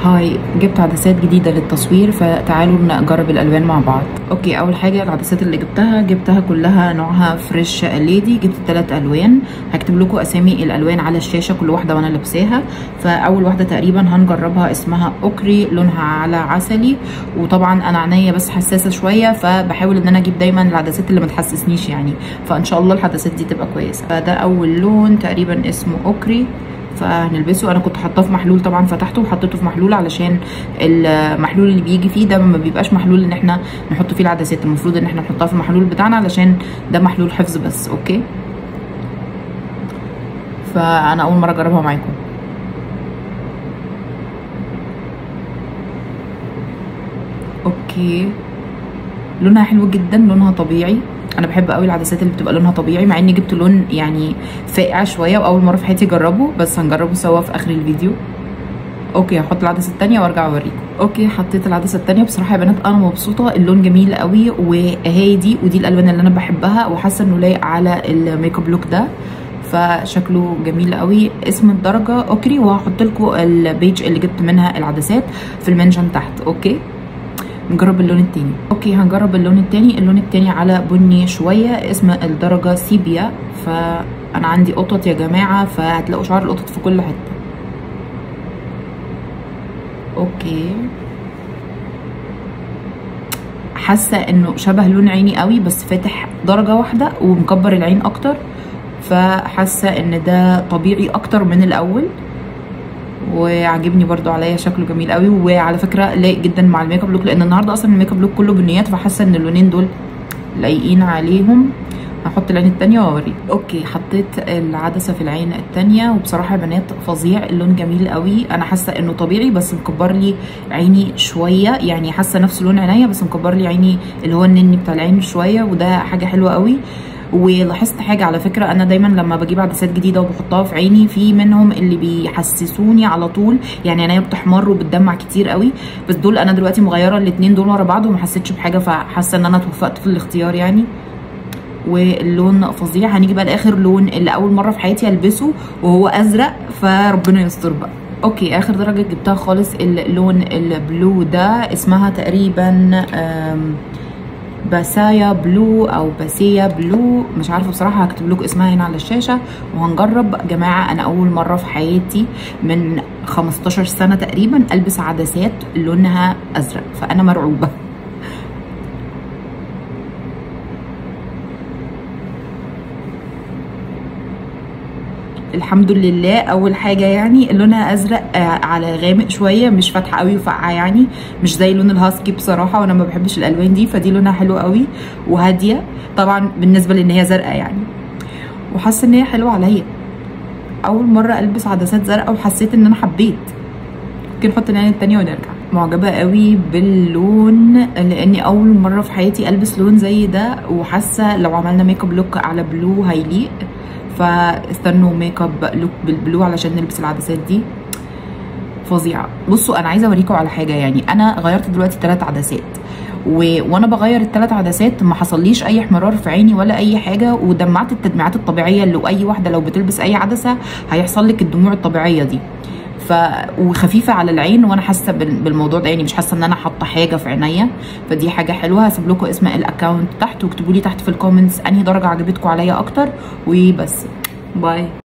هاي جبت عدسات جديدة للتصوير فتعالوا نجرب الألوان مع بعض اوكي أول حاجة العدسات اللي جبتها جبتها كلها نوعها فريش ليدي جبت ثلاث ألوان هكتب لكم أسامي الألوان على الشاشة كل واحدة وأنا لابساها فأول واحدة تقريبا هنجربها اسمها أوكري لونها على عسلي وطبعا أنا عينيا بس حساسة شوية فبحاول إن أنا أجيب دايما العدسات اللي ما تحسسنيش يعني فإن شاء الله العدسات دي تبقى كويسة فده أول لون تقريبا اسمه أوكري فهنلبسه انا كنت حاطاه في محلول طبعا فتحته وحطيته في محلول علشان المحلول اللي بيجي فيه ده ما بيبقاش محلول ان احنا نحط فيه العدسات المفروض ان احنا نحطها في المحلول بتاعنا علشان ده محلول حفظ بس اوكي فانا اول مره اجربها معاكم اوكي لونها حلو جدا لونها طبيعي انا بحب قوي العدسات اللي بتبقى لونها طبيعي مع اني جبت لون يعني فاقع شويه واول مره في حياتي اجربه بس هنجربه سوا في اخر الفيديو اوكي هحط العدسه التانية وارجع اوريكم اوكي حطيت العدسه التانية بصراحه يا بنات انا مبسوطه اللون جميل قوي وهادي ودي الالوان اللي انا بحبها وحاسه انه لايق على الميك اب لوك ده فشكله جميل قوي اسم الدرجه اوكري وهحط لكم البيج اللي جبت منها العدسات في المنشن تحت اوكي نجرب اللون التاني اوكي هنجرب اللون التاني اللون التاني على بني شويه اسم الدرجه سيبيا فانا عندي قطط يا جماعه فهتلاقوا شعر القطط في كل حته اوكي حاسه انه شبه لون عيني قوي بس فاتح درجه واحده ومكبر العين اكتر فحاسه ان ده طبيعي اكتر من الاول وعجبني برضو عليا شكله جميل قوي وعلى فكره لايق جدا مع الميك اب لوك لان النهارده اصلا الميك اب لوك كله بنيات فحاسه ان اللونين دول لايقين عليهم هحط العين التانية واوريك اوكي حطيت العدسة في العين التانية وبصراحة يا بنات فظيع اللون جميل قوي انا حاسة انه طبيعي بس مكبر لي عيني شوية يعني حاسة نفس لون عينيا بس مكبر لي عيني اللي هو النني بتاع العين شوية وده حاجة حلوة قوي ولاحظت حاجه على فكره انا دايما لما بجيب عدسات جديده وبحطها في عيني في منهم اللي بيحسسوني على طول يعني عينيا بتحمر وبتدمع كتير قوي بس دول انا دلوقتي مغيره الاثنين دول ورا بعض وما حسيتش بحاجه فحاسه ان انا توفقت في الاختيار يعني واللون فظيع هنيجي بقى لاخر لون اللي اول مره في حياتي البسه وهو ازرق فربنا يستر بقى اوكي اخر درجه جبتها خالص اللون البلو ده اسمها تقريبا باسايا بلو او باسيا بلو مش عارفه بصراحه هكتب لكم اسمها هنا على الشاشه وهنجرب جماعه انا اول مره في حياتي من 15 سنه تقريبا البس عدسات لونها ازرق فانا مرعوبه الحمد لله اول حاجه يعني لونها ازرق على غامق شويه مش فاتحه قوي وفقعه يعني مش زي لون الهاسكي بصراحه وانا ما بحبش الالوان دي فدي لونها حلو قوي وهاديه طبعا بالنسبه لان هي زرقاء يعني وحاسه ان هي حلوه عليا اول مره البس عدسات زرقاء وحسيت ان انا حبيت ممكن نحط العين التانية ونرجع معجبة قوي باللون لاني اول مرة في حياتي البس لون زي ده وحاسة لو عملنا ميك اب لوك على بلو هيليق فاستنوا ميك اب لوك بالبلو علشان نلبس العدسات دي فظيعه بصوا انا عايزه اوريكم على حاجه يعني انا غيرت دلوقتي ثلاث عدسات و... وانا بغير الثلاث عدسات ما حصليش اي احمرار في عيني ولا اي حاجه ودمعت التدميعات الطبيعيه اللي اي واحده لو بتلبس اي عدسه هيحصل لك الدموع الطبيعيه دي ف وخفيفه على العين وانا حاسه بالموضوع ده يعني مش حاسه ان انا حاطه حاجه في عينيا فدي حاجه حلوه هسيب لكم اسم الاكونت تحت واكتبوا لي تحت في الكومنتس انهي درجه عجبتكم عليا اكتر وبس باي